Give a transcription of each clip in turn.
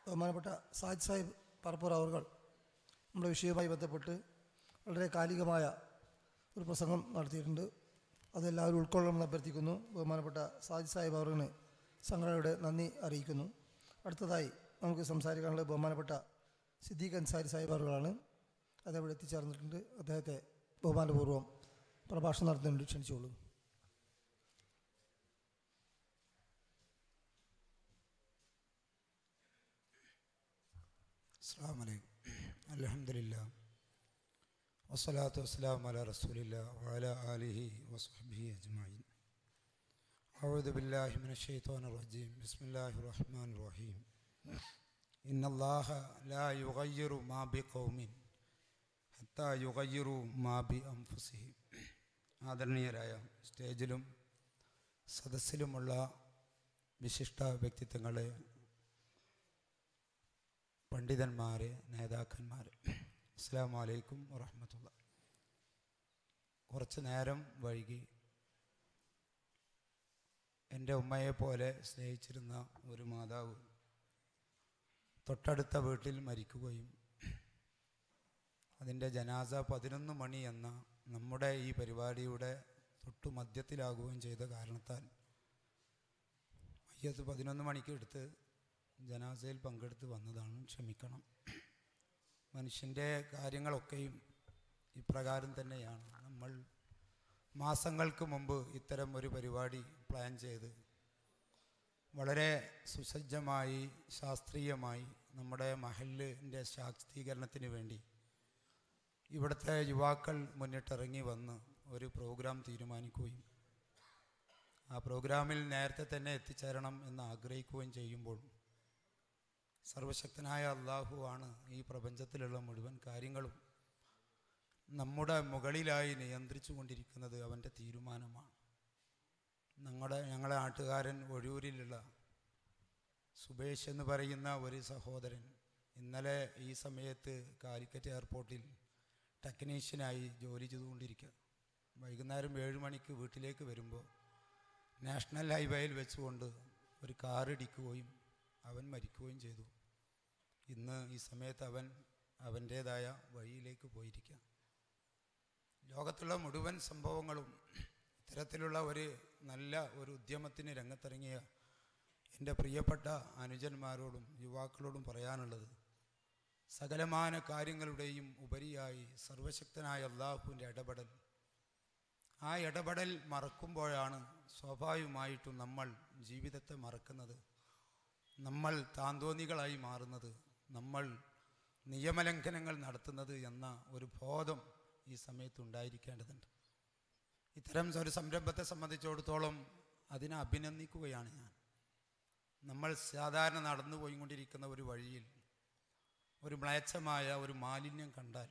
ബഹുമാനപ്പെട്ട സാജ് സാഹിബ് പറപ്പൂർ അവർ നമ്മുടെ വിഷയവുമായി ബന്ധപ്പെട്ട് വളരെ കാലികമായ ഒരു പ്രസംഗം നടത്തിയിട്ടുണ്ട് അതെല്ലാവരും ഉൾക്കൊള്ളണമെന്ന് അഭ്യർത്ഥിക്കുന്നു ബഹുമാനപ്പെട്ട സാജ് സാഹിബ് അവറിന് സംഘടനയുടെ നന്ദി അറിയിക്കുന്നു അടുത്തതായി നമുക്ക് സംസാരിക്കാനുള്ള ബഹുമാനപ്പെട്ട സിദ്ദീഖ് അൻസാരി സാഹിബ് അവറുകളാണ് അദ്ദേഹം ഇവിടെ എത്തിച്ചേർന്നിട്ടുണ്ട് അദ്ദേഹത്തെ ബഹുമാനപൂർവ്വം പ്രഭാഷണം നടത്തുന്നുണ്ട് ക്ഷണിച്ചോളൂ അസ്സാം വലൈക്കും അലഹമില്ല വസ്സലാത്തു വസ്സലാം അല റസൂലില്ല വഅല ആലിഹി വസ്ഹബിഹി അജ്മഈൻ അഊദു ബില്ലാഹി മിനശ് ശൈത്വാനിർ റജീം ബിസ്മില്ലാഹിർ റഹ്മാനിർ റഹീം ഇന്നല്ലാഹ ലാ യുഗയ്യിറു മാ ബിഖൗമിൻ ഹത്താ യുഗയ്യിറു മാ ബി അൻഫുസിഹിം ആദരണീയരായ സ്റ്റേജിലും സദസ്സിലുമുള്ള വിശിഷ്ട വ്യക്തിത്വങ്ങളെ പണ്ഡിതന്മാരെ നേതാക്കന്മാർ അസ്സാം വലൈക്കും വറഹമത്തുള്ള കുറച്ച് നേരം വൈകി എൻ്റെ ഉമ്മയെ പോലെ സ്നേഹിച്ചിരുന്ന ഒരു മാതാവ് തൊട്ടടുത്ത വീട്ടിൽ മരിക്കുകയും അതിൻ്റെ ജനാസ പതിനൊന്ന് മണി എന്ന നമ്മുടെ ഈ പരിപാടിയുടെ തൊട്ടു മധ്യത്തിലാകുകയും ചെയ്ത കാരണത്താൽ മയ്യത്ത് പതിനൊന്ന് മണിക്ക് എടുത്ത് ജനാസയിൽ പങ്കെടുത്ത് വന്നതാണ് ക്ഷമിക്കണം മനുഷ്യൻ്റെ കാര്യങ്ങളൊക്കെയും ഇപ്രകാരം തന്നെയാണ് നമ്മൾ മാസങ്ങൾക്ക് മുമ്പ് ഇത്തരം ഒരു പരിപാടി പ്ലാൻ ചെയ്ത് വളരെ സുസജ്ജമായി ശാസ്ത്രീയമായി നമ്മുടെ മഹലിൻ്റെ ശാക്തീകരണത്തിന് വേണ്ടി ഇവിടുത്തെ യുവാക്കൾ മുന്നിട്ടിറങ്ങി വന്ന് ഒരു പ്രോഗ്രാം തീരുമാനിക്കുകയും ആ പ്രോഗ്രാമിൽ നേരത്തെ തന്നെ എത്തിച്ചേരണം എന്ന് ആഗ്രഹിക്കുകയും ചെയ്യുമ്പോൾ സർവശക്തനായ അള്ളാഹുവാണ് ഈ പ്രപഞ്ചത്തിലുള്ള മുഴുവൻ കാര്യങ്ങളും നമ്മുടെ മുകളിലായി നിയന്ത്രിച്ചു കൊണ്ടിരിക്കുന്നത് അവൻ്റെ തീരുമാനമാണ് ഞങ്ങളുടെ ഞങ്ങളുടെ നാട്ടുകാരൻ ഒഴൂരിലുള്ള സുബേഷ് എന്ന് പറയുന്ന ഒരു സഹോദരൻ ഇന്നലെ ഈ സമയത്ത് കാലിക്കറ്റ് എയർപോർട്ടിൽ ടെക്നീഷ്യനായി ജോലി ചെയ്തുകൊണ്ടിരിക്കുക വൈകുന്നേരം ഏഴ് മണിക്ക് വീട്ടിലേക്ക് വരുമ്പോൾ നാഷണൽ ഹൈവേയിൽ വെച്ചുകൊണ്ട് ഒരു കാർ ഇടിക്കുകയും അവൻ മരിക്കുകയും ചെയ്തു ഇന്ന് ഈ സമയത്ത് അവൻ അവൻ്റേതായ വഴിയിലേക്ക് പോയിരിക്കുക ലോകത്തുള്ള മുഴുവൻ സംഭവങ്ങളും ഇത്തരത്തിലുള്ള ഒരു നല്ല ഒരു ഉദ്യമത്തിന് രംഗത്തിറങ്ങിയ എൻ്റെ പ്രിയപ്പെട്ട അനുജന്മാരോടും യുവാക്കളോടും പറയാനുള്ളത് സകലമാന കാര്യങ്ങളുടെയും ഉപരിയായി സർവശക്തനായ അള്ളാഹുവിൻ്റെ ഇടപെടൽ ആ ഇടപെടൽ മറക്കുമ്പോഴാണ് സ്വാഭാവികമായിട്ടും നമ്മൾ ജീവിതത്തെ മറക്കുന്നത് നമ്മൾ താന്തോന്നികളായി മാറുന്നത് നമ്മൾ നിയമലംഘനങ്ങൾ നടത്തുന്നത് എന്ന ഒരു ബോധം ഈ സമയത്ത് ഉണ്ടായിരിക്കേണ്ടതുണ്ട് ഇത്തരം ഒരു സംരംഭത്തെ സംബന്ധിച്ചിടത്തോളം അതിനെ അഭിനന്ദിക്കുകയാണ് ഞാൻ നമ്മൾ സാധാരണ നടന്നു പോയിക്കൊണ്ടിരിക്കുന്ന ഒരു വഴിയിൽ ഒരു മ്ലേച്ഛമായ ഒരു മാലിന്യം കണ്ടാൽ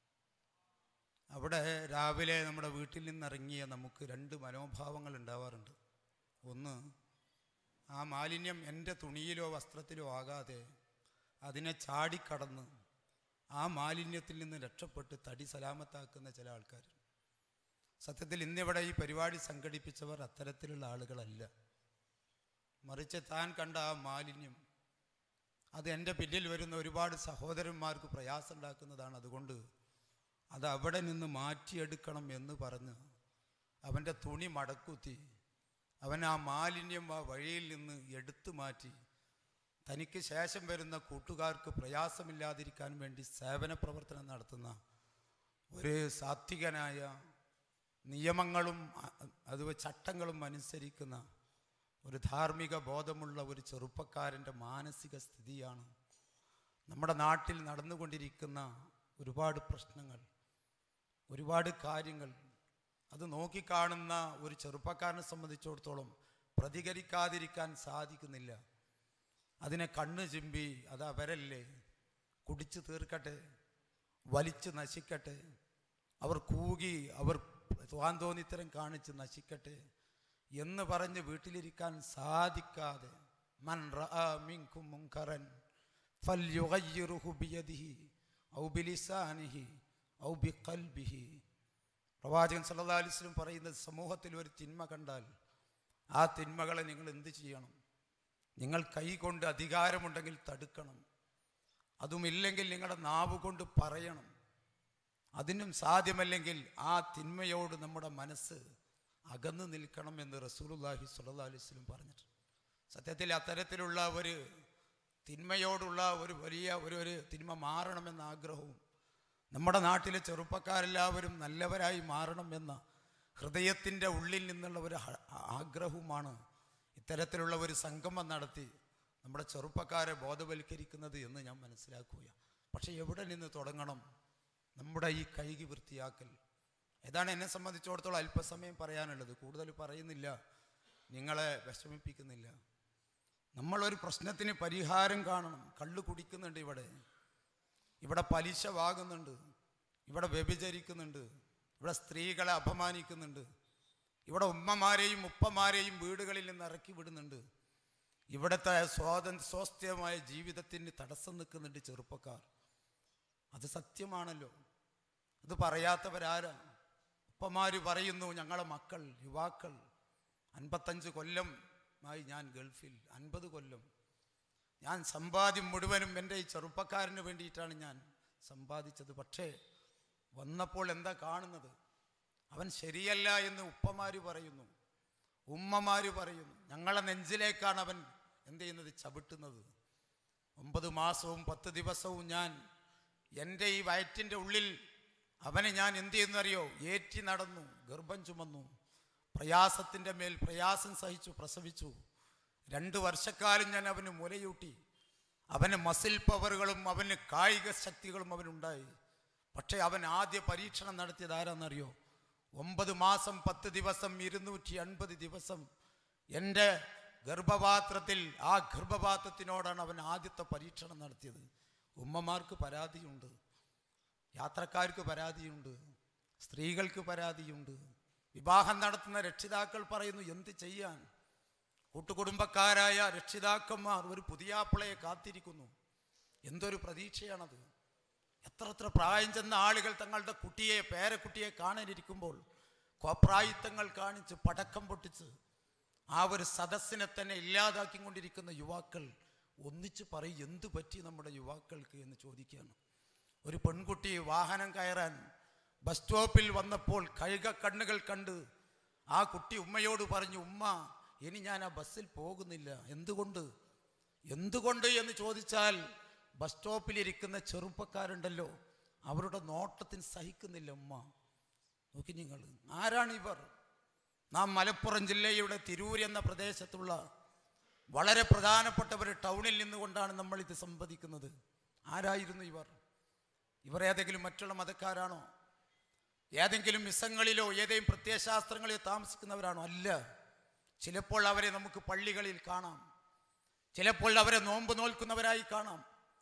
അവിടെ രാവിലെ നമ്മുടെ വീട്ടിൽ നിന്നിറങ്ങിയ നമുക്ക് രണ്ട് മനോഭാവങ്ങൾ ഉണ്ടാവാറുണ്ട് ഒന്ന് ആ മാലിന്യം എൻ്റെ തുണിയിലോ വസ്ത്രത്തിലോ ആകാതെ അതിനെ ചാടിക്കടന്ന് ആ മാലിന്യത്തിൽ നിന്ന് രക്ഷപ്പെട്ട് തടി സലാമത്താക്കുന്ന ചില ആൾക്കാർ സത്യത്തിൽ ഇന്നിവിടെ ഈ പരിപാടി സംഘടിപ്പിച്ചവർ അത്തരത്തിലുള്ള ആളുകളല്ല മറിച്ച് താൻ കണ്ട ആ മാലിന്യം അത് എൻ്റെ പിന്നിൽ വരുന്ന ഒരുപാട് സഹോദരന്മാർക്ക് പ്രയാസം ഉണ്ടാക്കുന്നതാണ് അതുകൊണ്ട് അത് അവിടെ നിന്ന് മാറ്റിയെടുക്കണം എന്ന് പറഞ്ഞ് അവൻ്റെ തുണി മടക്കുത്തി അവൻ ആ മാലിന്യം ആ വഴിയിൽ നിന്ന് എടുത്തു മാറ്റി തനിക്ക് ശേഷം വരുന്ന കൂട്ടുകാർക്ക് പ്രയാസമില്ലാതിരിക്കാൻ വേണ്ടി സേവന പ്രവർത്തനം നടത്തുന്ന ഒരു സാത്വികനായ നിയമങ്ങളും അത് ചട്ടങ്ങളും അനുസരിക്കുന്ന ഒരു ധാർമ്മിക ബോധമുള്ള ഒരു ചെറുപ്പക്കാരൻ്റെ മാനസിക സ്ഥിതിയാണ് നമ്മുടെ നാട്ടിൽ നടന്നുകൊണ്ടിരിക്കുന്ന ഒരുപാട് പ്രശ്നങ്ങൾ ഒരുപാട് കാര്യങ്ങൾ അത് നോക്കിക്കാണുന്ന ഒരു ചെറുപ്പക്കാരനെ സംബന്ധിച്ചിടത്തോളം പ്രതികരിക്കാതിരിക്കാൻ സാധിക്കുന്നില്ല അതിനെ കണ്ണ് ചിമ്പി അത് അവരല്ലേ കുടിച്ചു തീർക്കട്ടെ വലിച്ചു നശിക്കട്ടെ അവർ കൂകി അവർ സ്വാന്തോന്നിത്തരം കാണിച്ച് നശിക്കട്ടെ എന്ന് പറഞ്ഞ് വീട്ടിലിരിക്കാൻ സാധിക്കാതെ മൻ മിൻകും മുൻകറൻ ഫൽയുഗയ്യിറുഹു ബിയദിഹി ഔ ബിലിസാനിഹി ഔ ബിഖൽബിഹി പ്രവാചകൻ സല്ലല്ലാഹു അലൈഹി വസല്ലം പറയുന്നത് സമൂഹത്തിൽ ഒരു തിന്മ കണ്ടാൽ ആ തിന്മകളെ നിങ്ങൾ എന്ത് ചെയ്യണം നിങ്ങൾ കൈ കൊണ്ട് അധികാരമുണ്ടെങ്കിൽ തടുക്കണം അതുമില്ലെങ്കിൽ നിങ്ങളുടെ നാവ് കൊണ്ട് പറയണം അതിനും സാധ്യമല്ലെങ്കിൽ ആ തിന്മയോട് നമ്മുടെ മനസ്സ് അകന്നു നിൽക്കണം എന്ന് റസൂലുള്ളാഹി സ്വല്ലല്ലാഹി അലൈഹി വസല്ലം പറഞ്ഞിട്ടുണ്ട് സത്യത്തിൽ അത്തരത്തിലുള്ള ഒരു തിന്മയോടുള്ള ഒരു വലിയ ഒരു ഒരു തിന്മ മാറണമെന്ന ആഗ്രഹവും നമ്മുടെ നാട്ടിലെ ചെറുപ്പക്കാരെല്ലാവരും നല്ലവരായി മാറണമെന്ന ഹൃദയത്തിൻ്റെ ഉള്ളിൽ നിന്നുള്ള ഒരു ഹ- ആഗ്രഹവുമാണ് ഇത്തരത്തിലുള്ള ഒരു സംഗമം നടത്തി നമ്മുടെ ചെറുപ്പക്കാരെ ബോധവൽക്കരിക്കുന്നത് എന്ന് ഞാൻ മനസ്സിലാക്കുകയാണ് പക്ഷേ എവിടെ നിന്ന് തുടങ്ങണം നമ്മുടെ ഈ കൈകി വൃത്തിയാക്കൽ ഏതാണ് എന്നെ സംബന്ധിച്ചിടത്തോളം അല്പസമയം പറയാനുള്ളത് കൂടുതൽ പറയുന്നില്ല നിങ്ങളെ വിഷമിപ്പിക്കുന്നില്ല നമ്മളൊരു പ്രശ്നത്തിന് പരിഹാരം കാണണം കള്ളു കുടിക്കുന്നുണ്ട് ഇവിടെ ഇവിടെ പലിശ വാങ്ങുന്നുണ്ട് ഇവിടെ വ്യഭിചരിക്കുന്നുണ്ട് ഇവിടെ സ്ത്രീകളെ അപമാനിക്കുന്നുണ്ട് ഇവിടെ ഉമ്മമാരെയും ഉപ്പമാരെയും വീടുകളിൽ നിന്ന് ഇറക്കി വിടുന്നുണ്ട് ഇവിടുത്തെ സ്വാതന്ത്ര്യ സ്വാസ്ഥ്യമായ ജീവിതത്തിന് തടസ്സം നിൽക്കുന്നുണ്ട് ചെറുപ്പക്കാർ അത് സത്യമാണല്ലോ അത് പറയാത്തവരാരാ ഉപ്പമാര് പറയുന്നു ഞങ്ങളെ മക്കൾ യുവാക്കൾ അൻപത്തഞ്ച് കൊല്ലം ആയി ഞാൻ ഗൾഫിൽ അൻപത് കൊല്ലം ഞാൻ സമ്പാദ്യം മുഴുവനും എൻ്റെ ഈ ചെറുപ്പക്കാരന് വേണ്ടിയിട്ടാണ് ഞാൻ സമ്പാദിച്ചത് പക്ഷേ വന്നപ്പോൾ എന്താ കാണുന്നത് അവൻ ശരിയല്ല എന്ന് ഉപ്പമാര് പറയുന്നു ഉമ്മമാര് പറയുന്നു ഞങ്ങളെ നെഞ്ചിലേക്കാണ് അവൻ എന്ത് ചെയ്യുന്നത് ചവിട്ടുന്നത് ഒമ്പത് മാസവും പത്ത് ദിവസവും ഞാൻ എൻ്റെ ഈ വയറ്റിൻ്റെ ഉള്ളിൽ അവനെ ഞാൻ എന്ത് ചെയ്യുന്നറിയോ ഏറ്റി നടന്നു ഗർഭം ചുമന്നു പ്രയാസത്തിൻ്റെ മേൽ പ്രയാസം സഹിച്ചു പ്രസവിച്ചു രണ്ട് വർഷക്കാലം ഞാൻ അവന് മുലയൂട്ടി അവന് മസിൽ പവറുകളും അവന് കായിക ശക്തികളും അവനുണ്ടായി പക്ഷേ അവൻ ആദ്യ പരീക്ഷണം നടത്തിയത് ആരാന്നറിയോ ഒമ്പത് മാസം പത്ത് ദിവസം ഇരുന്നൂറ്റി അൻപത് ദിവസം എൻ്റെ ഗർഭപാത്രത്തിൽ ആ ഗർഭപാത്രത്തിനോടാണ് അവൻ ആദ്യത്തെ പരീക്ഷണം നടത്തിയത് ഉമ്മമാർക്ക് പരാതിയുണ്ട് യാത്രക്കാർക്ക് പരാതിയുണ്ട് സ്ത്രീകൾക്ക് പരാതിയുണ്ട് വിവാഹം നടത്തുന്ന രക്ഷിതാക്കൾ പറയുന്നു എന്ത് ചെയ്യാൻ കൂട്ടുകുടുംബക്കാരായ രക്ഷിതാക്കന്മാർ ഒരു പുതിയാപ്പിളയെ കാത്തിരിക്കുന്നു എന്തൊരു പ്രതീക്ഷയാണത് എത്ര എത്ര പ്രായം ചെന്ന ആളുകൾ തങ്ങളുടെ കുട്ടിയെ പേരക്കുട്ടിയെ കാണാനിരിക്കുമ്പോൾ കോപ്രായിത്തങ്ങൾ കാണിച്ച് പടക്കം പൊട്ടിച്ച് ആ ഒരു സദസ്സിനെ തന്നെ ഇല്ലാതാക്കിക്കൊണ്ടിരിക്കുന്ന യുവാക്കൾ ഒന്നിച്ച് പറയും എന്തു പറ്റി നമ്മുടെ യുവാക്കൾക്ക് എന്ന് ചോദിക്കുകയാണ് ഒരു പെൺകുട്ടി വാഹനം കയറാൻ ബസ് സ്റ്റോപ്പിൽ വന്നപ്പോൾ കഴുക കണ്ണുകൾ കണ്ട് ആ കുട്ടി ഉമ്മയോട് പറഞ്ഞു ഉമ്മ ഇനി ഞാൻ ആ ബസ്സിൽ പോകുന്നില്ല എന്തുകൊണ്ട് എന്തുകൊണ്ട് എന്ന് ചോദിച്ചാൽ ബസ് സ്റ്റോപ്പിലിരിക്കുന്ന ചെറുപ്പക്കാരുണ്ടല്ലോ അവരുടെ നോട്ടത്തിന് സഹിക്കുന്നില്ല ഉമ്മ നോക്കി നിങ്ങൾ ആരാണ് ഇവർ നാം മലപ്പുറം ജില്ലയുടെ തിരൂർ എന്ന പ്രദേശത്തുള്ള വളരെ പ്രധാനപ്പെട്ട ഒരു ടൗണിൽ നിന്നുകൊണ്ടാണ് നമ്മൾ ഇത് സംവദിക്കുന്നത് ആരായിരുന്നു ഇവർ ഇവർ ഏതെങ്കിലും മറ്റുള്ള മതക്കാരാണോ ഏതെങ്കിലും മിസങ്ങളിലോ ഏതെങ്കിലും പ്രത്യയശാസ്ത്രങ്ങളിലോ താമസിക്കുന്നവരാണോ അല്ല ചിലപ്പോൾ അവരെ നമുക്ക് പള്ളികളിൽ കാണാം ചിലപ്പോൾ അവരെ നോമ്പ് നോൽക്കുന്നവരായി കാണാം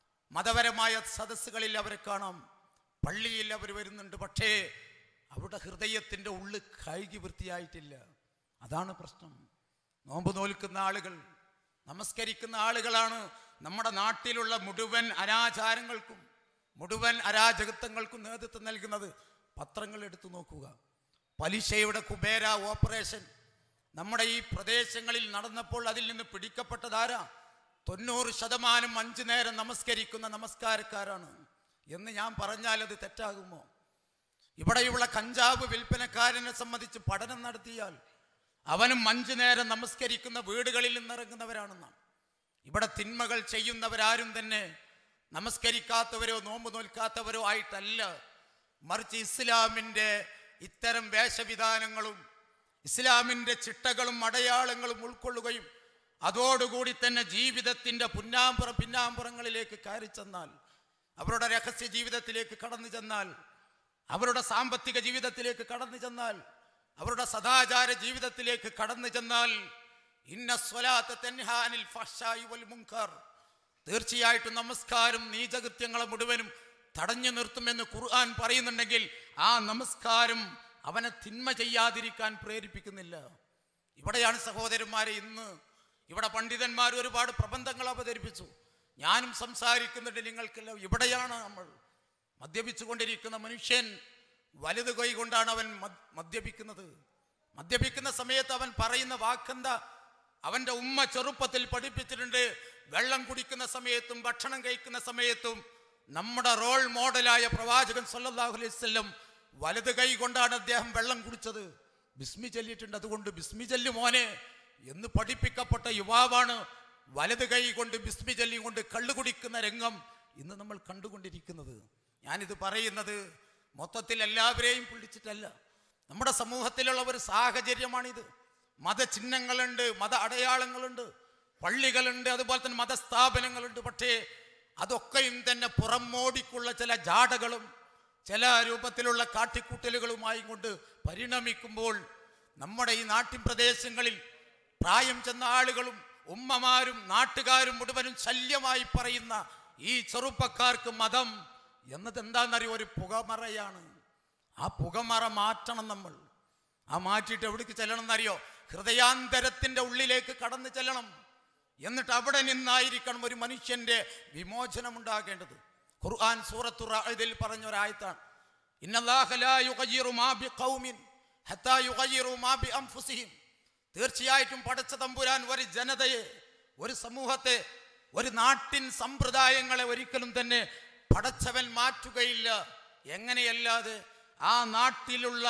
മതപരമായ സദസ്സുകളിൽ അവരെ കാണാം പള്ളിയിൽ അവർ വരുന്നുണ്ട് പക്ഷേ അവരുടെ ഹൃദയത്തിൻ്റെ ഉള്ളിൽ കൈകി വൃത്തിയായിട്ടില്ല അതാണ് പ്രശ്നം നോമ്പ് നോൽക്കുന്ന ആളുകൾ നമസ്കരിക്കുന്ന ആളുകളാണ് നമ്മുടെ നാട്ടിലുള്ള മുഴുവൻ അനാചാരങ്ങൾക്കും മുഴുവൻ അരാജകത്വങ്ങൾക്കും നേതൃത്വം നൽകുന്നത് പത്രങ്ങൾ എടുത്തു നോക്കുക പലിശയുടെ കുബേര ഓപ്പറേഷൻ നമ്മുടെ ഈ പ്രദേശങ്ങളിൽ നടന്നപ്പോൾ അതിൽ നിന്ന് പിടിക്കപ്പെട്ടതാരാ തൊണ്ണൂറ് ശതമാനം അഞ്ചു നേരം നമസ്കരിക്കുന്ന നമസ്കാരക്കാരാണ് എന്ന് ഞാൻ പറഞ്ഞാൽ അത് തെറ്റാകുമോ ഇവിടെയുള്ള കഞ്ചാവ് വിൽപ്പനക്കാരനെ സംബന്ധിച്ച് പഠനം നടത്തിയാൽ അവനും അഞ്ചു നേരം നമസ്കരിക്കുന്ന വീടുകളിൽ നിന്നിറങ്ങുന്നവരാണെന്നാണ് ഇവിടെ തിന്മകൾ ചെയ്യുന്നവരാരും തന്നെ നമസ്കരിക്കാത്തവരോ നോമ്പ് നോൽക്കാത്തവരോ ആയിട്ടല്ല മറിച്ച് ഇസ്ലാമിൻ്റെ ഇത്തരം വേഷവിധാനങ്ങളും ഇസ്ലാമിൻ്റെ ചിട്ടകളും അടയാളങ്ങളും ഉൾക്കൊള്ളുകയും അതോടുകൂടി തന്നെ ജീവിതത്തിൻ്റെ പുന്നാമ്പുറ പിന്നാമ്പുറങ്ങളിലേക്ക് കയറി ചെന്നാൽ അവരുടെ രഹസ്യ ജീവിതത്തിലേക്ക് കടന്നു ചെന്നാൽ അവരുടെ സാമ്പത്തിക ജീവിതത്തിലേക്ക് കടന്നു ചെന്നാൽ അവരുടെ സദാചാര ജീവിതത്തിലേക്ക് കടന്നു ചെന്നാൽ ഇന്ന സ്വലാത്ത് തെൻഹാനിൽ ഫഹ്ശായി വൽ മുൻകർ തീർച്ചയായിട്ടും നമസ്കാരം നീചകൃത്യങ്ങളെ മുഴുവനും തടഞ്ഞു നിർത്തുമെന്ന് ഖുർആൻ പറയുന്നുണ്ടെങ്കിൽ ആ നമസ്കാരം അവനെ തിന്മ ചെയ്യാതിരിക്കാൻ പ്രേരിപ്പിക്കുന്നില്ല ഇവിടെയാണ് സഹോദരന്മാരെ ഇന്ന് ഇവിടെ പണ്ഡിതന്മാർ ഒരുപാട് പ്രബന്ധങ്ങൾ അവതരിപ്പിച്ചു ഞാനും സംസാരിക്കുന്നുണ്ട് നിങ്ങൾക്കെല്ലാം ഇവിടെയാണ് നമ്മൾ മദ്യപിച്ചുകൊണ്ടിരിക്കുന്ന മനുഷ്യൻ വലുത് കൈ കൊണ്ടാണ് അവൻ മദ്- മദ്യപിക്കുന്നത് മദ്യപിക്കുന്ന സമയത്ത് അവൻ പറയുന്ന വാക്കെന്താ അവന്റെ ഉമ്മ ചെറുപ്പത്തിൽ പഠിപ്പിച്ചിട്ടുണ്ട് വെള്ളം കുടിക്കുന്ന സമയത്തും ഭക്ഷണം കഴിക്കുന്ന സമയത്തും നമ്മുടെ റോൾ മോഡലായ പ്രവാചകൻ സല്ലല്ലാഹു അലൈഹി വസല്ലം വലത് കൈ കൊണ്ടാണ് അദ്ദേഹം വെള്ളം കുടിച്ചത് ബിസ്മി ചൊല്ലിയിട്ടുണ്ട് അതുകൊണ്ട് ബിസ്മി ചൊല്ലു മോനെ എന്ന് പഠിപ്പിക്കപ്പെട്ട യുവാവാണ് വലത് കൈ കൊണ്ട് ബിസ്മി ചൊല്ലി കൊണ്ട് കള്ളു കുടിക്കുന്ന രംഗം ഇന്ന് നമ്മൾ കണ്ടുകൊണ്ടിരിക്കുന്നത് ഞാനിത് പറയുന്നത് മൊത്തത്തിൽ എല്ലാവരെയും പിടിച്ചിട്ടല്ല നമ്മുടെ സമൂഹത്തിലുള്ള ഒരു സാഹചര്യമാണിത് മതചിഹ്നങ്ങളുണ്ട് മത അടയാളങ്ങളുണ്ട് പള്ളികളുണ്ട് അതുപോലെ തന്നെ മതസ്ഥാപനങ്ങളുണ്ട് പക്ഷേ അതൊക്കെയും തന്നെ പുറമോടിക്കുള്ള ചില ജാടകളും ചില രൂപത്തിലുള്ള കാട്ടിക്കൂട്ടലുകളുമായി കൊണ്ട് പരിണമിക്കുമ്പോൾ നമ്മുടെ ഈ നാട്ടിൻ പ്രദേശങ്ങളിൽ പ്രായം ചെന്ന ആളുകളും ഉമ്മമാരും നാട്ടുകാരും മുഴുവനും ശല്യമായി പറയുന്ന ഈ ചെറുപ്പക്കാർക്ക് മതം എന്നത് എന്താണെന്നറിയോ ഒരു പുകമറയാണ് ആ പുകമറ മാറ്റണം നമ്മൾ ആ മാറ്റിയിട്ട് എവിടേക്ക് ചെല്ലണം എന്നറിയോ ഹൃദയാന്തരത്തിന്റെ ഉള്ളിലേക്ക് കടന്നു ചെല്ലണം എന്നിട്ട് അവിടെ നിന്നായിരിക്കണം ഒരു മനുഷ്യന്റെ വിമോചനം ഉണ്ടാകേണ്ടത് ഖുർആൻ സൂറത്തു ഇതിൽ പറഞ്ഞ ഒരായത്താണ് ഇന്നല്ലാഹ ലാ യുഗയ്യിറു മാ ബിഖൗമിൻ ഹത്താ യുഗയ്യിറു മാ ബിഅൻഫുസിഹിം തീർച്ചയായിട്ടും പടച്ച തമ്പുരാൻ ഒരു ജനതയെ ഒരു സമൂഹത്തെ ഒരു നാട്ടിൻ സമ്പ്രദായങ്ങളെ ഒരിക്കലും തന്നെ പടച്ചവൻ മാറ്റുകയില്ല എങ്ങനെയല്ലാതെ ആ നാട്ടിലുള്ള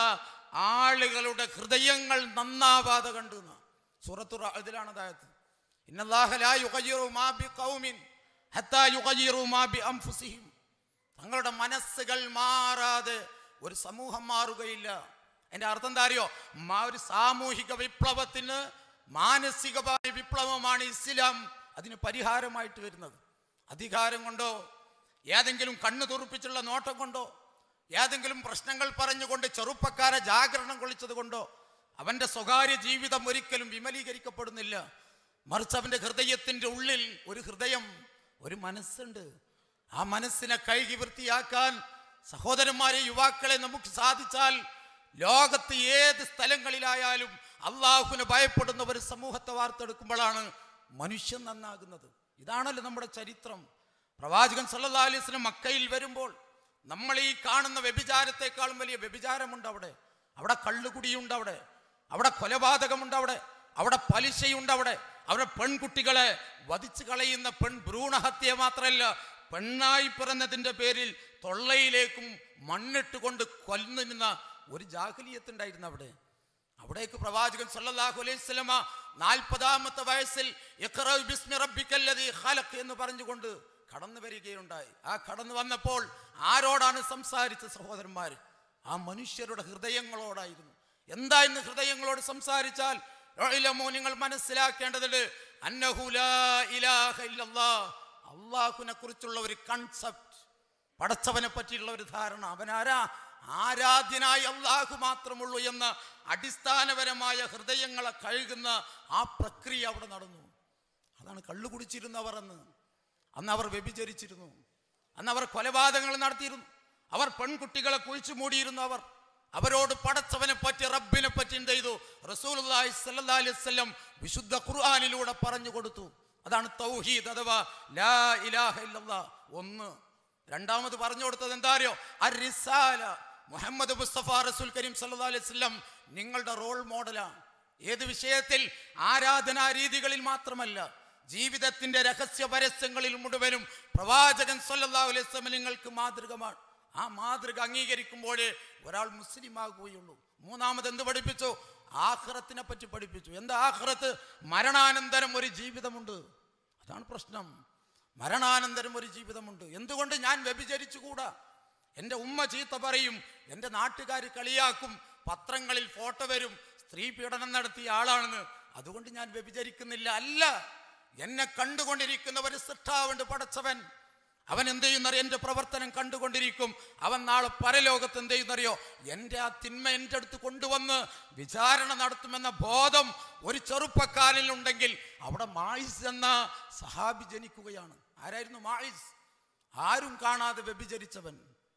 ആളുകളുടെ ഹൃദയങ്ങൾ നന്നാവാതെ കണ്ടു സൂറത്തു ഇതിലാണ് അതായത് ഇന്നല്ലാഹ ലാ യുഗയ്യിറു മാ ബിഖൗമിൻ ഹത്താ യുഗയ്യിറു മാ ബിഅൻഫുസിഹിം തങ്ങളുടെ മനസ്സുകൾ മാറാതെ ഒരു സമൂഹം മാറുകയില്ല എൻ്റെ അർത്ഥം എന്താ അറിയോ മാ- ഒരു സാമൂഹിക വിപ്ലവത്തിന് മാനസികമായ വിപ്ലവമാണ് ഇസ്ലാം അതിന് പരിഹാരമായിട്ട് വരുന്നത് അധികാരം കൊണ്ടോ ഏതെങ്കിലും കണ്ണു തുറപ്പിച്ചുള്ള നോട്ടം കൊണ്ടോ ഏതെങ്കിലും പ്രശ്നങ്ങൾ പറഞ്ഞുകൊണ്ട് ചെറുപ്പക്കാരെ ജാഗരണം കൊള്ളിച്ചത് കൊണ്ടോ അവന്റെ സ്വകാര്യ ജീവിതം ഒരിക്കലും വിമലീകരിക്കപ്പെടുന്നില്ല മറിച്ച് അവന്റെ ഹൃദയത്തിന്റെ ഉള്ളിൽ ഒരു ഹൃദയം ഒരു മനസ്സുണ്ട് ആ മനസ്സിനെ കഴുകി വൃത്തിയാക്കാൻ സഹോദരന്മാരെ യുവാക്കളെ നമുക്ക് സാധിച്ചാൽ ലോകത്ത് ഏത് സ്ഥലങ്ങളിലായാലും അള്ളാഹുവിന് ഭയപ്പെടുന്ന ഒരു സമൂഹത്തെ വാർത്തെടുക്കുമ്പോഴാണ് മനുഷ്യൻ നന്നാകുന്നത് ഇതാണല്ലോ നമ്മുടെ ചരിത്രം പ്രവാചകൻ സല്ലല്ലാഹു അലൈഹി വസല്ലം മക്കയിൽ വരുമ്പോൾ നമ്മൾ ഈ കാണുന്ന വ്യഭിചാരത്തെക്കാളും വലിയ വ്യഭിചാരമുണ്ട് അവിടെ അവിടെ കള്ളുകുടിയുണ്ട് അവിടെ അവിടെ കൊലപാതകമുണ്ട് അവിടെ അവിടെ പലിശയുണ്ട് അവിടെ അവിടെ പെൺകുട്ടികളെ വധിച്ചു കളയുന്ന പെൺ ഭ്രൂണഹത്യ മാത്രമല്ല പെണ്ണായി പിറന്നതിന്റെ പേരിൽ തൊള്ളയിലേക്കും മണ്ണിട്ട് കൊണ്ട് കൊല്ലുന്ന ഒരു ജാഹലിയത്തുണ്ടായിരുന്നു അവിടെ അവിടേക്ക് പ്രവാചകൻ സല്ലല്ലാഹു അലൈഹി വസല്ലമ നാൽപ്പതാമത്തെ വയസ്സിൽ ഇഖ്റഉ ബിസ്മി റബ്ബിക്കല്ലദീ ഖലഖ് എന്ന് പറഞ്ഞുകൊണ്ട് കടന്നു വരികയുണ്ടായി ആ കടന്നു വന്നപ്പോൾ ആരോടാണ് സംസാരിച്ച സഹോദരന്മാർ ആ മനുഷ്യരുടെ ഹൃദയങ്ങളോടായിരുന്നു എന്താ ഇന്ന് ഹൃദയങ്ങളോട് സംസാരിച്ചാൽ ഇഅ്ലമൂ, നിങ്ങൾ മനസ്സിലാക്കേണ്ടതുണ്ട് അന്നഹു ലാ ഇലാഹ ഇല്ലല്ലാഹ് അള്ളാഹുവിനെ കുറിച്ചുള്ള ഒരു കൺസെപ്റ്റ് പടച്ചവനെ പറ്റിയുള്ള ഒരു ധാരണ അവനാരാ ആരാധ്യനായ അള്ളാഹു മാത്രമുള്ളൂ എന്ന അടിസ്ഥാനപരമായ ഹൃദയങ്ങളെ കഴുകുന്ന ആ പ്രക്രിയ അവിടെ നടന്നു അതാണ് കള്ളു കുടിച്ചിരുന്നവർ അന്ന് അന്ന് അവർ വ്യഭിചരിച്ചിരുന്നു അന്ന് അവർ കൊലപാതകങ്ങൾ നടത്തിയിരുന്നു അവർ പെൺകുട്ടികളെ കുഴിച്ചു മൂടിയിരുന്നു അവർ അവരോട് പടച്ചവനെ പറ്റി റബ്ബിനെ പറ്റി എന്ത് ചെയ്തു റസൂലുള്ളാഹി സ്വല്ലല്ലാഹി അലൈഹി വസല്ലം വിശുദ്ധ ഖുർആനിലൂടെ പറഞ്ഞു കൊടുത്തു അതാണ് തൗഹീദ് അഥവാ ലാ ഇലാഹ ഇല്ലല്ലാഹ് ഒന്ന് രണ്ടാമത് പറഞ്ഞു കൊടുത്തത് എന്താ അറിയോ അരിസാല മുഹമ്മദ് മുസ്തഫ റസൂൽ കരീം സല്ലല്ലാഹു അലൈഹി വസല്ലം നിങ്ങളുടെ റോൾ മോഡലാണ് ഏത് വിഷയത്തിൽ ആരാധനാ രീതികളിൽ മാത്രമല്ല ജീവിതത്തിന്റെ രഹസ്യ പരസ്യങ്ങളിൽ മുഴുവനും പ്രവാചകൻ സല്ലല്ലാഹു അലൈഹി വസല്ലം നിങ്ങൾക്ക് മാതൃകമാണ് ആ മാതൃക അംഗീകരിക്കുമ്പോഴേ ഒരാൾ മുസ്ലിം ആകുകയുള്ളൂ മൂന്നാമത് എന്ത് പഠിപ്പിച്ചു ആഖിറത്തിനെ പറ്റി പഠിപ്പിച്ചു എന്താ ആഖിറത്ത് മരണാനന്തരം ഒരു ജീവിതമുണ്ട് അതാണ് പ്രശ്നം മരണാനന്തരം ഒരു ജീവിതമുണ്ട് എന്തുകൊണ്ട് ഞാൻ വ്യഭിചരിച്ചുകൂടാ എൻ്റെ ഉമ്മ ചീത്ത പറയും എൻ്റെ നാട്ടുകാർ കളിയാക്കും പത്രങ്ങളിൽ ഫോട്ടോ വരും സ്ത്രീ പീഡനം നടത്തിയ ആളാണെന്ന് അതുകൊണ്ട് ഞാൻ വ്യഭിചരിക്കുന്നില്ല അല്ല എന്നെ കണ്ടുകൊണ്ടിരിക്കുന്ന ഒരു സൃഷ്ടാവുണ്ട് പടച്ചവൻ അവൻ എന്ത് ചെയ്യുന്നറിയോ എൻ്റെ പ്രവർത്തനം കണ്ടുകൊണ്ടിരിക്കും അവൻ നാളെ പരലോകത്ത് എന്ത് ചെയ്യുന്നറിയോ എൻ്റെ ആ തിന്മ എൻ്റെ അടുത്ത് കൊണ്ടുവന്ന് വിചാരണ നടത്തുമെന്ന ബോധം ഒരു ചെറുപ്പക്കാരനിൽ ഉണ്ടെങ്കിൽ അവിടെ മായിസ് എന്ന സഹാബി ജനിക്കുകയാണ് ആരായിരുന്നു മായിസ് ആരും കാണാതെ വ്യഭിചരിച്ചവൻ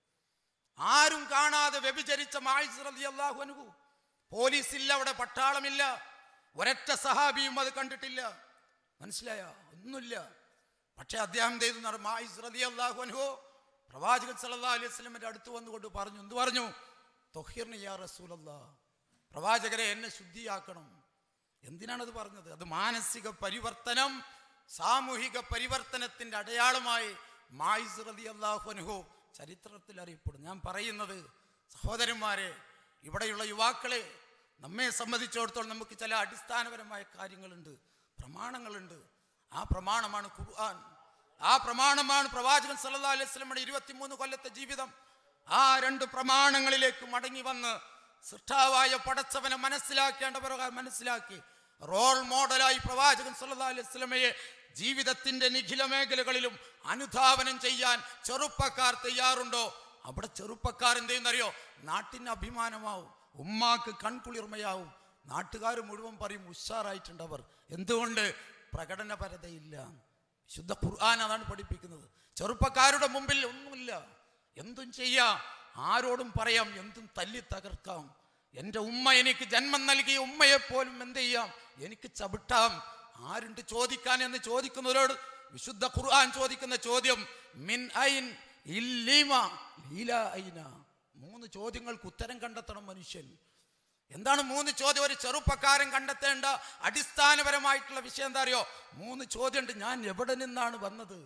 ആരും കാണാതെ വ്യഭിചരിച്ച മായിസ് റളിയല്ലാഹു അൻഹു പോലീസ് ഇല്ല അവിടെ പട്ടാളമില്ല ഒരൊറ്റ സഹാബിയും അത് കണ്ടിട്ടില്ല മനസ്സിലായോ ഒന്നുമില്ല പക്ഷെ അദ്ദേഹം എന്ത് ചെയ്തു എന്ന് മായിസ് റളിയല്ലാഹു അൻഹു പ്രവാചകൻ സല്ലല്ലാഹു അലൈഹി വസല്ലമയുടെ അടുത്ത് വന്നുകൊണ്ട് പറഞ്ഞു എന്ത് പറഞ്ഞു തൊഹീർനി യാ റസൂലല്ലാ പ്രവാചകരെ എന്നെ ശുദ്ധിയാക്കണം എന്തിനാണത് പറഞ്ഞത് അത് മാനസിക പരിവർത്തനം സാമൂഹിക പരിവർത്തനത്തിന്റെ അടയാളമായി മായിസ് റതി അള്ളാഹുനുഹു ചരിത്രത്തിൽ അറിയപ്പെടും ഞാൻ പറയുന്നത് സഹോദരന്മാരെ ഇവിടെയുള്ള യുവാക്കളെ നമ്മെ സംബന്ധിച്ചിടത്തോളം നമുക്ക് ചില അടിസ്ഥാനപരമായ കാര്യങ്ങളുണ്ട് പ്രമാണങ്ങളുണ്ട് ആ പ്രമാണമാണ് ഖുർആൻ ആ പ്രമാണമാണ് പ്രവാചകൻ സല്ലല്ലാഹു അലൈഹി വസല്ലമയുടെ ഇരുപത്തിമൂന്ന് കൊല്ലത്തെ ജീവിതം ആ രണ്ട് പ്രമാണങ്ങളിലേക്ക് മടങ്ങി വന്ന് സൃഷ്ടാവായ പടച്ചവനെ മനസ്സിലാക്കേണ്ടവർ മനസ്സിലാക്കി റോൾ മോഡലായി പ്രവാചകൻ സല്ലല്ലാഹു അലൈഹി വസല്ലമയെ ജീവിതത്തിന്റെ നിഖില മേഖലകളിലും അനുധാവനം ചെയ്യാൻ ചെറുപ്പക്കാർ തയ്യാറുണ്ടോ അവിടെ ചെറുപ്പക്കാർ എന്ത് ചെയ്യുന്നറിയോ നാട്ടിന് അഭിമാനമാവും ഉമ്മാക്ക് കൺകുളിർമയാവും നാട്ടുകാർ മുഴുവൻ പറയും ഉഷാറായിട്ടുണ്ടവർ എന്തുകൊണ്ട് പ്രകടനപരതയില്ല ശുദ്ധ ഖുർആൻ അതാണ് പഠിപ്പിക്കുന്നത് ചെറുപ്പക്കാരുടെ മുമ്പിൽ ഒന്നുമില്ല എന്തും ചെയ്യാം ആരോടും പറയാം എന്തും തല്ലി തകർക്കാം എൻ്റെ ഉമ്മ എനിക്ക് ജന്മം നൽകിയ ഉമ്മയെ പോലും എന്ത് ചെയ്യാം എനിക്ക് ചവിട്ടാം ആരുണ്ട് ചോദിക്കാൻ എന്ന് ചോദിക്കുന്നവരോട് വിശുദ്ധ ഖുർആൻ ചോദിക്കുന്ന ചോദ്യം മിൻ ഐൻ ഇല്ലീമ ലീല ഐന മൂന്ന് ചോദ്യങ്ങൾക്ക് ഉത്തരം കണ്ടെത്തണം മനുഷ്യൻ എന്താണ് മൂന്ന് ചോദ്യം ഒരു ചെറുപ്പക്കാരൻ കണ്ടെത്തേണ്ട അടിസ്ഥാനപരമായിട്ടുള്ള വിഷയം എന്താ അറിയോ മൂന്ന് ചോദ്യമുണ്ട് ഞാൻ എവിടെ നിന്നാണ് വന്നത്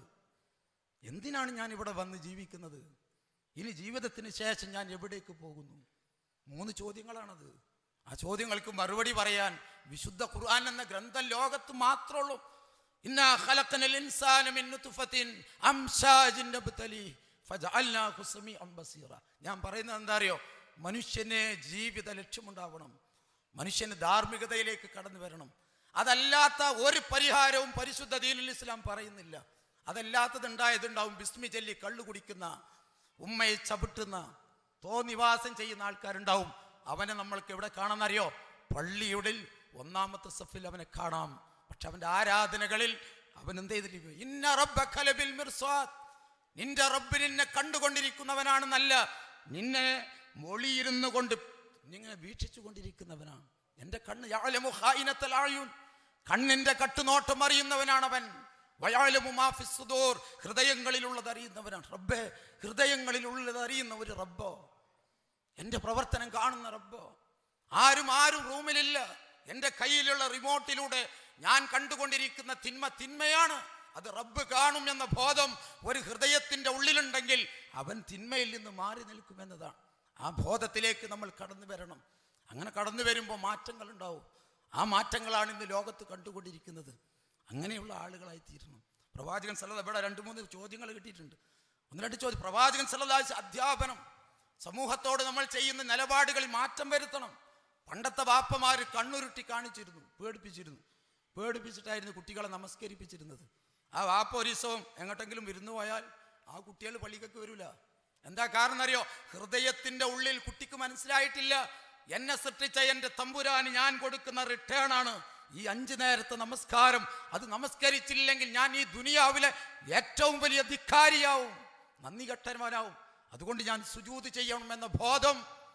എന്തിനാണ് ഞാൻ ഇവിടെ വന്ന് ജീവിക്കുന്നത് ഇനി ജീവിതത്തിന് ശേഷം ഞാൻ എവിടേക്ക് പോകുന്നു മൂന്ന് ചോദ്യങ്ങളാണത് ആ ചോദ്യങ്ങൾക്ക് മറുപടി പറയാൻ വിശുദ്ധ ഖുർആൻ എന്ന ഗ്രന്ഥം ലോകത്ത് മാത്രമുള്ളൂ ഇന്നാ ഖലഖനൽ ഇൻസാന മിൻ നുത്ഫത്തിൻ അംശാജിൻ നബ്തലി ഫജഅൽനാഹു സമീഅൻ ബസീറ ഞാൻ പറയുന്നത് എന്താ അറിയോ മനുഷ്യന് ജീവിത ലക്ഷ്യമുണ്ടാവണം മനുഷ്യന് ധാർമ്മികതയിലേക്ക് കടന്നു വരണം അതല്ലാത്ത ഒരു പരിഹാരവും പരിശുദ്ധ ദീനുൽ ഇസ്ലാം പറയുന്നില്ല അതല്ലാത്തത് ഉണ്ടായതുണ്ടാവും ബിസ്മി ചൊല്ലി കള്ളു കുടിക്കുന്ന ഉമ്മയെ ചവിട്ടുന്ന തോന്നിവാസം ചെയ്യുന്ന ആൾക്കാരുണ്ടാവും അവനെ നമ്മൾക്ക് എവിടെ കാണാന്നറിയോ പള്ളിയുടെ ഒന്നാമത്തെ സഫിൽ അവനെ കാണാം പക്ഷെ അവന്റെ ആരാധനകളിൽ അവൻ എന്ത് ചെയ്തില്ല ഇന്ന റബ്ബക ലബിൽ മിർസാദ് നിന്റെ റബ്ബ് നിന്നെ കണ്ടുകൊണ്ടിരിക്കുന്നവനാണെന്നല്ല നിന്നെ മൊളിയിരുന്നു കൊണ്ട് നിന്നെ വീക്ഷിച്ചു കൊണ്ടിരിക്കുന്നവനാണ് എൻ്റെ കണ്ണ് യഅലമു ഖായിനത്തൽ അയൂൻ കണ്ണിന്റെ കട്ടുനോട്ടം അറിയുന്നവനാണവൻ വയാലമു മാഫി സുദൂർ ഹൃദയങ്ങളിലുള്ളത് അറിയുന്നവനാണ് റബ്ബേ ഹൃദയങ്ങളിലുള്ളത് അറിയുന്ന ഒരു റബ്ബോ എൻ്റെ പ്രവർത്തനം കാണുന്ന റബ്ബോ ആരും ആരും റൂമിലില്ല എൻ്റെ കയ്യിലുള്ള റിമോട്ടിലൂടെ ഞാൻ കണ്ടുകൊണ്ടിരിക്കുന്ന തിന്മ തിന്മയാണ് അത് റബ്ബ് കാണും എന്ന ബോധം ഒരു ഹൃദയത്തിൻ്റെ ഉള്ളിലുണ്ടെങ്കിൽ അവൻ തിന്മയിൽ നിന്ന് മാറി നിൽക്കുമെന്നതാണ് ആ ബോധത്തിലേക്ക് നമ്മൾ കടന്നു വരണം അങ്ങനെ കടന്നു വരുമ്പോൾ മാറ്റങ്ങൾ ഉണ്ടാവും ആ മാറ്റങ്ങളാണ് ഇന്ന് ലോകത്ത് കണ്ടുകൊണ്ടിരിക്കുന്നത് അങ്ങനെയുള്ള ആളുകളായി തീരണം പ്രവാചകൻ സല്ലല്ലാഹു ഇവിടെ രണ്ട് മൂന്ന് ചോദ്യങ്ങൾ കിട്ടിയിട്ടുണ്ട് ഒന്ന് രണ്ട് ചോദ്യം പ്രവാചകൻ സല്ലല്ലാഹു അലൈഹി വസല്ലം അധ്യാപനം സമൂഹത്തോട് നമ്മൾ ചെയ്യുന്ന നിലപാടുകളിൽ മാറ്റം വരുത്തണം പണ്ടത്തെ വാപ്പമാര് കണ്ണുരുട്ടി കാണിച്ചിരുന്നു പേടിപ്പിച്ചിരുന്നു പേടിപ്പിച്ചിട്ടായിരുന്നു കുട്ടികളെ നമസ്കരിപ്പിച്ചിരുന്നത് ആ വാപ്പ ഒരു ദിവസവും എങ്ങോട്ടെങ്കിലും വിരുന്നു പോയാൽ ആ കുട്ടികൾ പള്ളിക്കൊക്കെ വരൂല എന്താ കാരണം അറിയോ ഹൃദയത്തിന്റെ ഉള്ളിൽ കുട്ടിക്ക് മനസ്സിലായിട്ടില്ല എന്നെ സൃഷ്ടിച്ച എൻ്റെ തമ്പുരാന് ഞാൻ കൊടുക്കുന്ന റിട്ടേൺ ആണ് ഈ അഞ്ചു നേരത്തെ നമസ്കാരം അത് നമസ്കരിച്ചില്ലെങ്കിൽ ഞാൻ ഈ ദുനിയാവിലെ ഏറ്റവും വലിയ ധിക്കാരിയാവും നന്ദി കെട്ടന്മാരാവും അതുകൊണ്ട് ഞാൻ സുജൂത് ചെയ്യണമെന്ന ബോധം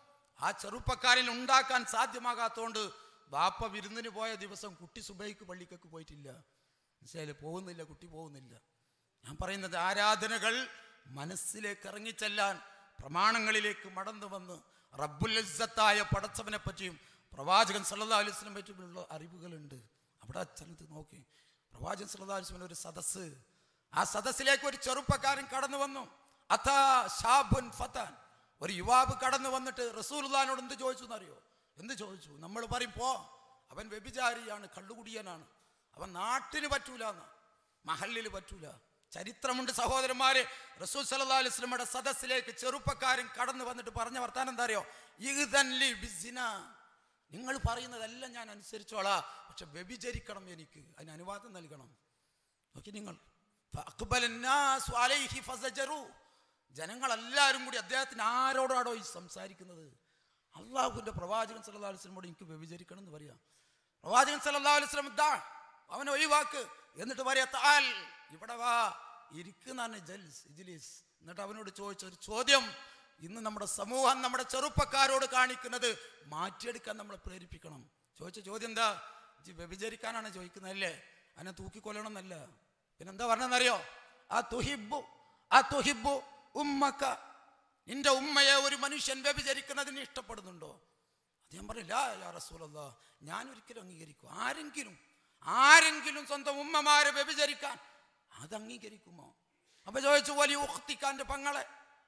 ആ ചെറുപ്പക്കാരിൽ ഉണ്ടാക്കാൻ സാധ്യമാകാത്തതുകൊണ്ട് ബാപ്പ വിരുന്നിന് പോയ ദിവസം കുട്ടി സുബൈക്ക് പള്ളിക്കൊക്കെ പോയിട്ടില്ല മനസ്സിലായില്ലേ പോകുന്നില്ല കുട്ടി പോകുന്നില്ല ഞാൻ പറയുന്നത് ആരാധനകൾ മനസ്സിലേക്ക് ഇറങ്ങിച്ചെല്ലാൻ പ്രമാണങ്ങളിലേക്ക് മടന്നു വന്ന് റബ്ബുൽ ഇസ്സത്തായ പടച്ചവനെ പറ്റിയും പ്രവാചകൻ സല്ലല്ലാഹു അലൈഹി വസല്ലം പറ്റിയുള്ള അറിവുകളുണ്ട് അവിടെ ചിലത് നോക്കി പ്രവാചകൻ സല്ലല്ലാഹു അലൈഹി വസല്ലം ഒരു സദസ്സ് ആ സദസ്സിലേക്ക് ഒരു ചെറുപ്പക്കാരൻ കടന്നു വന്നു അതാ ഷാബുൻ ഫത്താൻ ഒരു യുവാവ് കടന്നു വന്നിട്ട് റസൂലുള്ളാഹിനോട് എന്ത് ചോദിച്ചു എന്നറിയോ എന്ത് ചോദിച്ചു നമ്മൾ പറയും പോ അവൻ വ്യഭിചാരിയാണ് കള്ളുകുടിയനാണ് അവൻ നാട്ടിന് പറ്റൂല എന്ന് മഹല്ലിൽ പറ്റൂല ചരിത്രമുണ്ട് സഹോദരന്മാരെ റസൂൽ സല്ലല്ലാഹു അലൈഹി വസല്ലമയുടെ സദസ്സിലേക്ക് ചെറുപ്പക്കാരൻ കടന്നു വന്നിട്ട് പറഞ്ഞ വർത്താനം എന്താ അറിയോ ഇഹ്ദൻ ലി ബിസ്സിന. നിങ്ങൾ പറയുന്നതെല്ലാം ഞാൻ അനുസരിച്ചോളാ പക്ഷെ വ്യഭിചരിക്കണം എനിക്ക് അതിന് അനുവാദം നൽകണം നോക്കി നിങ്ങൾ فأقبل الناس عليه فزجروا. ജനങ്ങളെല്ലാവരും കൂടി അദ്ദേഹത്തിന് ആരോടാടോ ഈ സംസാരിക്കുന്നത് അള്ളാഹുവിന്റെ പ്രവാചകൻ സല്ലല്ലാഹു അലൈഹി വസല്ലമയോട് എനിക്ക് വ്യഭിചരിക്കണം എന്ന് പറയാം പ്രവാചകൻ സല്ലല്ലാഹു അലൈഹി വസല്ലം ദാ അവനെ ഒഴിവാക്ക് എന്നിട്ട് പറയാ താൽ ഇവിടെ വാ ഇരിക്കുന്നതാണ് ജൽസ് ഇജ്ലിസ് എന്നിട്ട് അവനോട് ചോദിച്ച ഒരു ചോദ്യം ഇന്ന് നമ്മുടെ സമൂഹം നമ്മുടെ ചെറുപ്പക്കാരോട് കാണിക്കുന്നത് മാറ്റിയെടുക്കാൻ നമ്മളെ പ്രേരിപ്പിക്കണം ചോദിച്ച ചോദ്യം എന്താ ഇജ്ജ് വ്യഭിചരിക്കാനാണ് ചോദിക്കുന്നതല്ലേ അതിനെ തൂക്കിക്കൊല്ലണം എന്നല്ല പിന്നെന്താ പറഞ്ഞെന്നറിയോ ആ തുഹിബു ആ തുഹിബു ഉമ്മക്ക നിന്റെ ഉമ്മയെ ഒരു മനുഷ്യൻ വ്യഭിചരിക്കുന്നതിന് ഇഷ്ടപ്പെടുന്നുണ്ടോ അദ്ദേഹം പറയില്ല യാ റസൂലല്ല ഞാൻ ഒരിക്കലും അംഗീകരിക്കും ആരെങ്കിലും ആരെങ്കിലും സ്വന്തം ഉമ്മമാരെ വ്യഭിചരിക്കാൻ അത് അംഗീകരിക്കുമോ അപ്പൊ ചോദിച്ചു വലിയ ഉഖ്തിക്കാന്റെ പങ്ങളെ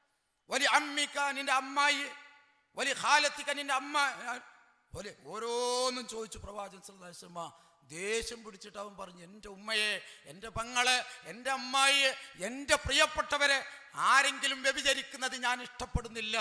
വലിയ അമ്മിക്കാൻ നിന്റെ അമ്മായി വലിയ ഖാലത്തിക്കാൻ നിന്റെ അമ്മ പോലെ ഓരോന്നും ചോദിച്ചു പ്രവാചകൻ സല്ലല്ലാഹു അലൈഹി വസല്ലമ ദേഷ്യം പിടിച്ചിട്ട് അവൻ പറഞ്ഞു എൻ്റെ ഉമ്മയെ എൻ്റെ പങ്ങളെ എൻ്റെ അമ്മായിയെ എൻ്റെ പ്രിയപ്പെട്ടവരെ ആരെങ്കിലും വ്യഭിചരിക്കുന്നത് ഞാൻ ഇഷ്ടപ്പെടുന്നില്ല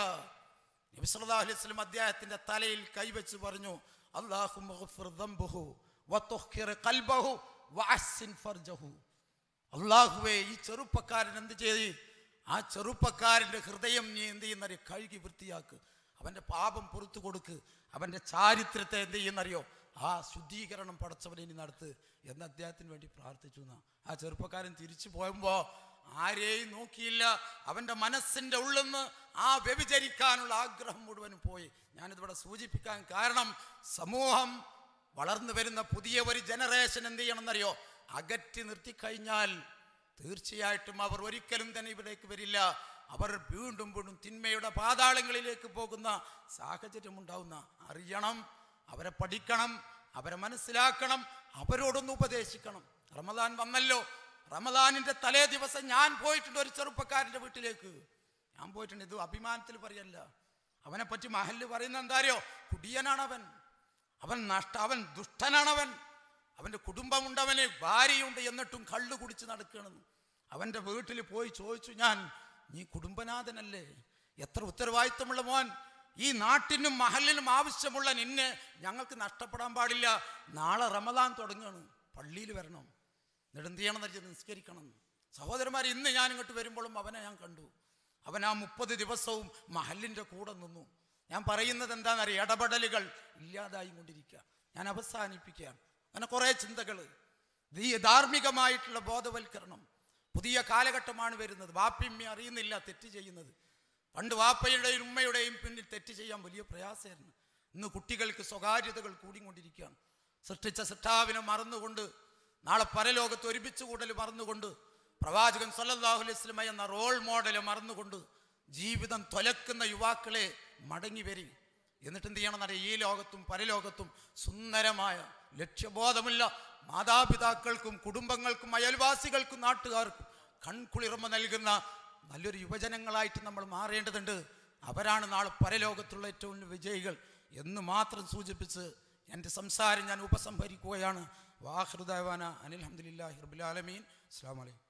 നബി സല്ലല്ലാഹു അലൈഹി വസല്ലം അദ്ദേഹത്തിന്റെ തലയിൽ കൈവച്ച് പറഞ്ഞു അല്ലാഹുമ്മ ഗഫിർ ദംബഹു വതുഹ്ഹിർ ഖൽബഹു വഅസ്സിൻ ഫർജഹു അള്ളാഹുവേ ഈ ചെറുപ്പക്കാരൻ എന്ത് ചെയ്ത് ആ ചെറുപ്പക്കാരൻ്റെ ഹൃദയം നീ എന്ത് ചെയ്യുന്നറിയോ കഴുകി വൃത്തിയാക്ക് അവൻ്റെ പാപം പുറത്തു കൊടുക്ക് അവൻ്റെ ചാരിത്രത്തെ എന്ത് ചെയ്യുന്നറിയോ ആ ശുദ്ധീകരണം പടച്ചവനെ ഇനി നടത്ത് എന്ന് അദ്ദേഹത്തിന് വേണ്ടി പ്രാർത്ഥിച്ചു എന്നാ ആ ചെറുപ്പക്കാരൻ തിരിച്ചു പോകുമ്പോൾ ആരെയും നോക്കിയില്ല അവൻ്റെ മനസ്സിൻ്റെ ഉള്ളിൽ നിന്ന് ആ വ്യഭിചരിക്കാനുള്ള ആഗ്രഹം മുഴുവനും പോയി ഞാനിതിവിടെ സൂചിപ്പിക്കാൻ കാരണം സമൂഹം വളർന്നു വരുന്ന പുതിയ ഒരു ജനറേഷൻ എന്ത് ചെയ്യണമെന്നറിയോ അകറ്റി നിർത്തിക്കഴിഞ്ഞാൽ തീർച്ചയായിട്ടും അവർ ഒരിക്കലും തന്നെ ഇവിടേക്ക് വരില്ല അവർ വീണ്ടും വീണ്ടും തിന്മയുടെ പാതാളങ്ങളിലേക്ക് പോകുന്ന സാഹചര്യം ഉണ്ടാവുന്ന അറിയണം അവരെ പഠിക്കണം അവരെ മനസ്സിലാക്കണം അവരോടൊന്ന് ഉപദേശിക്കണം റമദാൻ വന്നല്ലോ റമദാനിന്റെ തലേ ദിവസം ഞാൻ പോയിട്ടുണ്ട് ഒരു ചെറുപ്പക്കാരൻ്റെ വീട്ടിലേക്ക് ഞാൻ പോയിട്ടുണ്ട് ഇത് അഭിമാനത്തിൽ പറയല്ല അവനെ പറ്റി മഹല് പറയുന്ന എന്താറിയോ കുടിയനാണ് അവൻ അവൻ നഷ്ട അവൻ ദുഷ്ടനാണവൻ അവൻ്റെ കുടുംബമുണ്ട് അവന് ഭാര്യയുണ്ട് എന്നിട്ടും കള്ളു കുടിച്ച് നടക്കണമെന്ന് അവൻ്റെ വീട്ടിൽ പോയി ചോദിച്ചു ഞാൻ നീ കുടുംബനാഥനല്ലേ എത്ര ഉത്തരവാദിത്തമുള്ള മോൻ ഈ നാട്ടിനും മഹലിനും ആവശ്യമുള്ള നിന്നെ ഞങ്ങൾക്ക് നഷ്ടപ്പെടാൻ പാടില്ല നാളെ റമദാൻ തുടങ്ങുകയാണ് പള്ളിയിൽ വരണം എന്നിട്ട് എന്ത് ചെയ്യണം എന്ന് വെച്ചാൽ നിസ്കരിക്കണം സഹോദരന്മാർ ഇന്ന് ഞാൻ ഇങ്ങോട്ട് വരുമ്പോഴും അവനെ ഞാൻ കണ്ടു അവൻ ആ മുപ്പത് ദിവസവും മഹലിൻ്റെ കൂടെ നിന്നു ഞാൻ പറയുന്നത് എന്താണെന്നറിയാം ഇടപെടലുകൾ ഇല്ലാതായി കൊണ്ടിരിക്കുക ഞാൻ അവസാനിപ്പിക്കുകയാണ് അങ്ങനെ കുറേ ചിന്തകൾ ഈ ധാർമ്മികമായിട്ടുള്ള ബോധവൽക്കരണം പുതിയ കാലഘട്ടമാണ് വരുന്നത് വാപ്പിമ്മ അറിയുന്നില്ല തെറ്റ് ചെയ്യുന്നത് പണ്ട് വാപ്പയുടെയും ഉമ്മയുടെയും പിന്നിൽ തെറ്റ് ചെയ്യാൻ വലിയ പ്രയാസമായിരുന്നു ഇന്ന് കുട്ടികൾക്ക് സ്വകാര്യതകൾ കൂടിക്കൊണ്ടിരിക്കുകയാണ് സൃഷ്ടിച്ച സൃഷ്ടാവിനെ മറന്നുകൊണ്ട് നാളെ പരലോകത്ത് ഒരുമിച്ച് കൂടൽ മറന്നുകൊണ്ട് പ്രവാചകൻ സല്ലല്ലാഹു അലൈഹി വസല്ലമ എന്ന റോൾ മോഡൽ മറന്നുകൊണ്ട് ജീവിതം തൊലക്കുന്ന യുവാക്കളെ മടങ്ങി വരി എന്നിട്ട് എന്ത് ചെയ്യണം എന്നറിയാം ഈ ലോകത്തും പരലോകത്തും സുന്ദരമായ ലക്ഷ്യബോധമുള്ള മാതാപിതാക്കൾക്കും കുടുംബങ്ങൾക്കും അയൽവാസികൾക്കും നാട്ടുകാർക്കും കൺകുളിർമ നൽകുന്ന നല്ലൊരു യുവജനങ്ങളായിട്ട് നമ്മൾ മാറേണ്ടതുണ്ട് അവരാണ് നാളെ പരലോകത്തുള്ള ഏറ്റവും വലിയ വിജയികൾ എന്ന് മാത്രം സൂചിപ്പിച്ച് എൻ്റെ സംസാരം ഞാൻ ഉപസംഹരിക്കുകയാണ് വാഹൃദാന അനിൽ അഹമ്മദില്ലാഹി റബുലാലമീൻ അസ്സാം വലൈക്കും